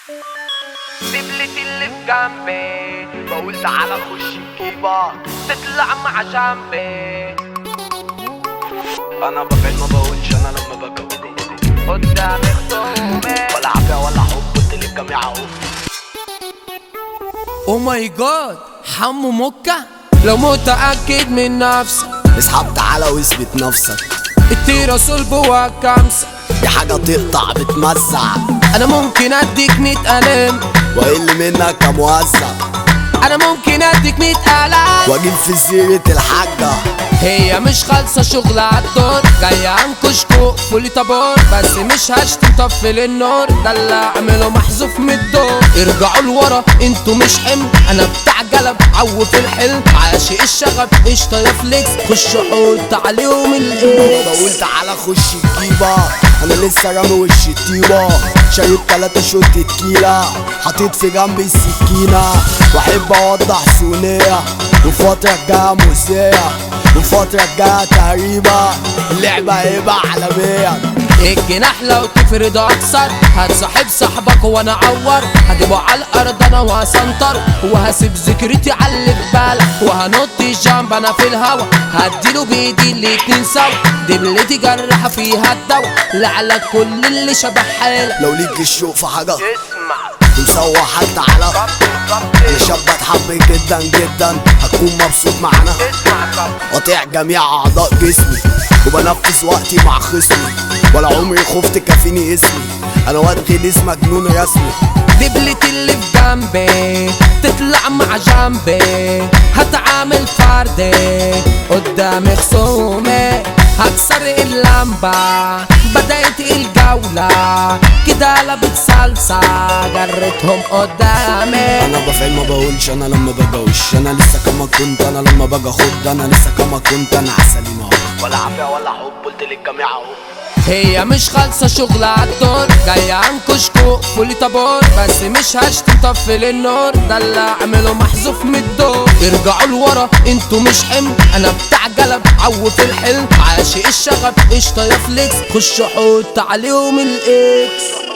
دبلتي اللي في جنبي بقول تعالى خش الجيبة تطلع مع جنبي انا ببعد ما بقولش انا لما بجاوب قدامي خصومي ولا عافية ولا حب قلت للجميع اهو او ماي جاد حمو مكة لو متأكد من نفسك اسحب تعالى واثبت نفسك التيرة صلب وكمسة دي حاجة تقطع بتمزع انا ممكن اديك مية قلم واقل منك كموزع انا ممكن اديك مية قلم واجيب في سيرة الحاجة هي مش خالصة شغل عالدور جاية انكش كوق فولي طابور بس مش هشتم طفل النور ده اللي اعمله محذوف من الدور ارجعوا لورا انتوا مش حمل انا بتاع جلب عو في الحلم عاشق الشغب قشطة يا فليكس خش حط عليهم الايه بقول تعالى خش الجيبة انا لسه رامي وش الطيبة شايب تلاتة شوت تكيلة حطيت في جنبي السكينة واحب اوضح سونية وفترة جاية مؤذية وفترة جاية تهريبة اللعبة هيبقى عالمية الجناح لو تفرد اكثر هتصاحب صاحبك وانا اعور هجيبه على الارض انا وهسنطر وهسيب ذكرتي على اللي في بالك وهنط الجنب انا في الهوا هديله بايدي الاتنين سوا دبلتي جرحه فيها الدوا لعلى كل اللي شبه حالك لو ليك الشوق في حاجة اسمع مسوح حتى على انا شاب بتحب جدا جدا هتكون مبسوط معانا اسمع طب قاطع جميع اعضاء جسمي وبنفذ وقتي مع خصمي ولا عمري خفت كافيني اسمي انا واد غليظ مجنون رسمي دبلتي اللي في جنبي تطلع مع جنبي هتعامل فردي قدام خصومي هكسر اللمبة بدأت الجولة كده قلبت صلصة جرتهم قدامي انا بفعل ما بقولش انا لما بجوش انا لسه كما كنت انا لما باجي اخد انا لسه كما كنت انا عسلي ما ولا عافيه ولا حب قلت للجميع اهو هي مش خالصة شغل عالدور جاية انكش كوق فولي طابور بس مش هشتم طفل النور ده اللي اعمله محذوف من الدور ارجعوا لورا انتوا مش حمل انا بتاع جلب عو في الحلم عاشق الشغب قشطة يا فليكس خش حط عليهم الاكس